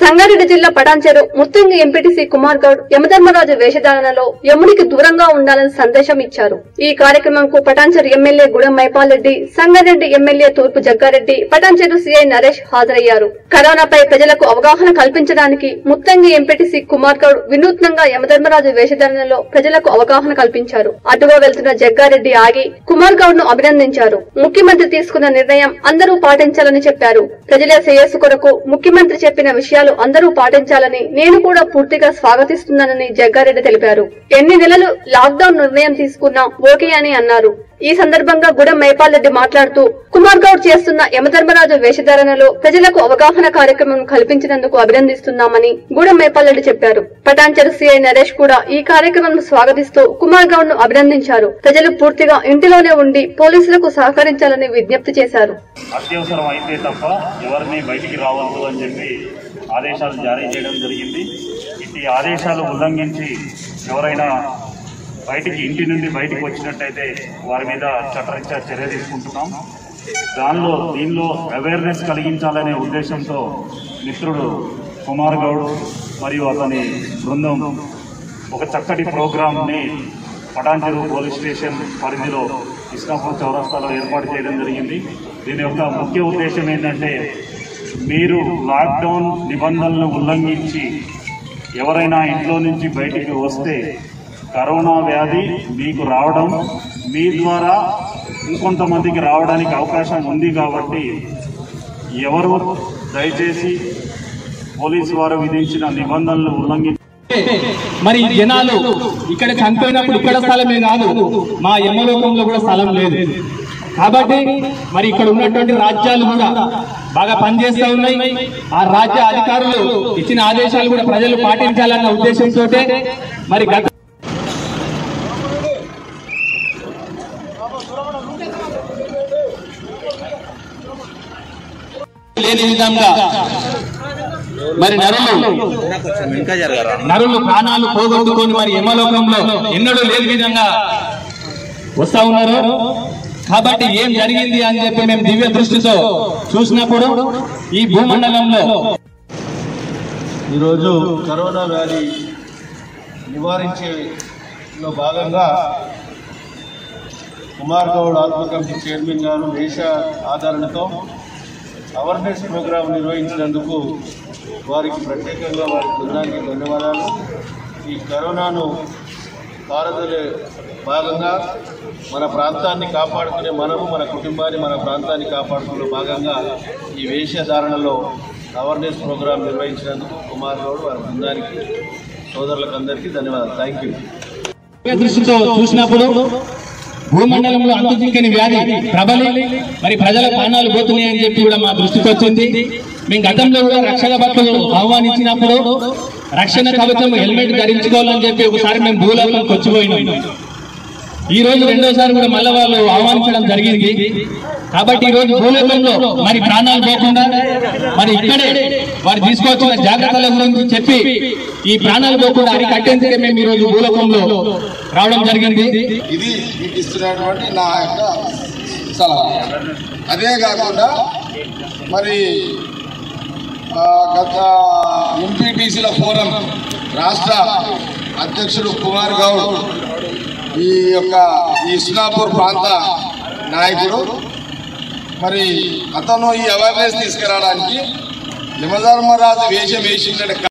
సంగారెడ్డి జిల్లా పటాన్చెరు ముత్తంగి ఎంపీటీసీ కుమార్ గౌడ్ యమధర్మరాజు వేషధారణలో యమునికి దూరంగా ఉండాలని సందేశం ఇచ్చారు ఈ కార్యక్రమంకు Patancheru MLA Gudem Mahipalreddy Sangareddy MLA Turupu Jaggareddy Patancheru CI Naresh హాజరయ్యారు కరోనాపై ప్రజలకు అవగాహన కల్పించడానికి ముత్తంగి ఎంపీటీసీ కుమార్ గౌడ్ వినూత్నంగా యమధర్మరాజు వేషధారణలో ప్రజలకు అవగాహన కల్పించారు అటుగా వెళ్తున్న జగ్గారెడ్డి ఆగి కుమార్ గౌడ్ ను అభినందించారు ముఖ్యమంత్రి తీసుకున్న నిర్ణయం అందరూ పాటించాలని చెప్పారు ప్రజల శ్రేయస్సు కొరకు ముఖ్యమంత్రి చెప్పిన విషయాలు అందరూ పాటించాలని నేను కూడా పూర్తిగా స్వాగతిస్తున్నానని జగ్గారెడ్డి తెలిపారు ఎన్ని నెలలు లాక్డౌన్ నిర్ణయం తీసుకున్నా ఓకే అని అన్నారు ఈ సందర్భంగా గుడం మైపాల్రెడ్డి మాట్లాడుతూ కుమార్ గౌడ్ చేస్తున్న యమధర్మరాజు వేషధారణలో ప్రజలకు అవగాహన కార్యక్రమం కల్పించినందుకు అభినందిస్తున్నామని గూడెం మైపాల్రెడ్డి చెప్పారు పటాన్చెరు సీఐ నరేష్ కూడా ఈ కార్యక్రమం స్వాగతిస్తూ కుమార్ గౌడ్ ను అభినందించారు ప్రజలు పూర్తిగా ఇంటిలోనే ఉండి పోలీసులకు సహకరించాలని విజ్ఞప్తి చేశారు అత్యవసరం అయితే తప్ప ఎవరిని బయటికి రావద్దు అని చెప్పి ఆదేశాలు జారీ చేయడం జరిగింది ఇట్టి ఆదేశాలు ఉల్లంఘించి ఎవరైనా బయటికి ఇంటి నుండి బయటికి వచ్చినట్టయితే వారి మీద చట్టరీత్యా చర్య తీసుకుంటున్నాం దానిలో దీనిలో అవేర్నెస్ కలిగించాలనే ఉద్దేశంతో మిత్రుడు కుమార్ గౌడ్ మరియు అతని బృందం ఒక చక్కటి ప్రోగ్రామ్ని పటాన్చెరు పోలీస్ స్టేషన్ పరిధిలో ఇస్లాపూర్ చౌరస్తాలో ఏర్పాటు చేయడం జరిగింది దీని యొక్క ముఖ్య ఉద్దేశం ఏంటంటే మీరు లాక్డౌన్ నిబంధనలను ఉల్లంఘించి ఎవరైనా ఇంట్లో నుంచి బయటికి వస్తే కరోనా వ్యాధి మీకు రావడం మీ ద్వారా ఇంకొంతమందికి రావడానికి అవకాశం ఉంది కాబట్టి ఎవరు దయచేసి పోలీసు వారు విధించిన నిబంధనలు ఉల్లంఘించి మరి ఈ జనాలు ఇక్కడ చనిపోయినప్పుడు ఇక్కడ స్థలమే కాదు మా యమలోకంలో కూడా స్థలం లేదు కాబట్టి మరి ఇక్కడ ఉన్నటువంటి రాజ్యాలు కూడా బాగా పనిచేస్తూ ఉన్నాయి ఆ రాజ్య అధికారులు ఇచ్చిన ఆదేశాలు కూడా ప్రజలు పాటించాలన్న ఉద్దేశంతో మరి గత లేని విధంగా మరి నరులు నరులు ప్రాణాలు పోగొట్టుకొని మరి యమలోకంలో ఎన్నడూ లేని విధంగా వస్తా ఉన్నారు కాబట్టి ఏం జరిగింది అని చెప్పి మేము దివ్య దృష్టితో చూసినప్పుడు ఈ భూమండలంలో ఈరోజు కరోనా వ్యాధి నివారించేలో భాగంగా కుమార్ గౌడ్ ఆత్మ కమిటీ చైర్మన్ గారు దేశ ఆదరణతో అవేర్నెస్ ప్రోగ్రాం నిర్వహించినందుకు వారికి ప్రత్యేకంగా వారి బృందానికి ధన్యవాదాలు ఈ కరోనాను పారదలే భాగంగా మన ప్రాంతాన్ని కాపాడుకునే మనము మన కుటుంబాన్ని మన ప్రాంతాన్ని కాపాడుకునే భాగంగా ఈ వేషధారణలో అవేర్నెస్ ప్రోగ్రాం నిర్వహించినందుకు కుమార్ గౌడ్ వారి బృందానికి సోదరులకు అందరికీ ధన్యవాదాలు థ్యాంక్ యూ దివ్య దృష్టితో చూసినప్పుడు భూమండలంలో అంతుచిక్కని వ్యాధి ప్రబలి మరి ప్రజల ప్రాణాలు పోతున్నాయని చెప్పి కూడా మా దృష్టికి వచ్చింది మేము గతంలో కూడా రక్షణ భక్తులు ఆహ్వానించినప్పుడు రక్షణ కవచం హెల్మెట్ ధరించుకోవాలని చెప్పి ఒకసారి మేము భూలోకంకి వచ్చిపోయినాం ఈ రోజు రెండోసారి కూడా మళ్ళీ వాళ్ళు ఆహ్వానించడం జరిగింది కాబట్టి ఈ రోజు భూలోకంలో మరి ప్రాణాలు పోకుండా మరి ఇక్కడే వారు తీసుకోవాల్సిన జాగ్రత్తల గురించి చెప్పి ఈ ప్రాణాలు పోకుండా అరికట్టేందుకే మేము ఈ రోజు భూలోకంలో రావడం జరిగింది ఇది మీకు ఇస్తున్నటువంటి నా యొక్క సలహా అదే కాకుండా మరి ఆ, గత ఎంపీటీసీల ఫోరం రాష్ట్ర అధ్యక్షుడు కుమార్ గౌడ్ ఈ యొక్క ఈ ఇస్లాపూర్ ప్రాంత నాయకుడు మరి అతను ఈ అవేర్నెస్ తీసుకురావడానికి యమధర్మరాజు వేషం వేసిండే